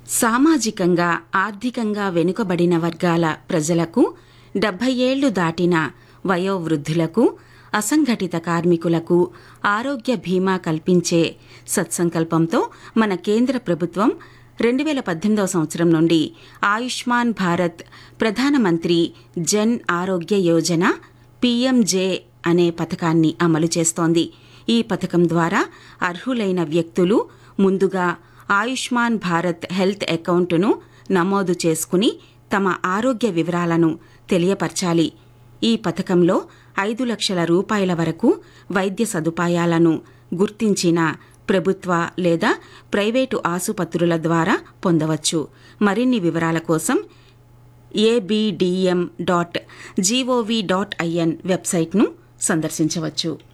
సామాజికంగా ఆర్థికంగా వెనుకబడిన వర్గాల ప్రజలకు డెబ్బై ఏళ్లు దాటిన వయోవృద్ధులకు అసంఘటిత కార్మికులకు ఆరోగ్య బీమా కల్పించే సత్సంకల్పంతో మన కేంద్ర ప్రభుత్వం రెండు వేల పద్దెనిమిదవ సంవత్సరం నుండి ఆయుష్మాన్ భారత్ ప్రధానమంత్రి జన్ ఆరోగ్య యోజన పీఎంజే అనే పథకాన్ని అమలు చేస్తోంది ఈ పథకం ద్వారా అర్హులైన వ్యక్తులు ముందుగా ఆయుష్మాన్ భారత్ హెల్త్ అకౌంటును నమోదు చేసుకుని తమ ఆరోగ్య వివరాలను తెలియపరచాలి ఈ పథకంలో ఐదు లక్షల రూపాయల వరకు వైద్య సదుపాయాలను గుర్తించిన ప్రభుత్వ లేదా ప్రైవేటు ఆసుపత్రుల ద్వారా పొందవచ్చు మరిన్ని వివరాల కోసం ABDM dot GOV dot IN వెబ్సైట్ను సందర్శించవచ్చు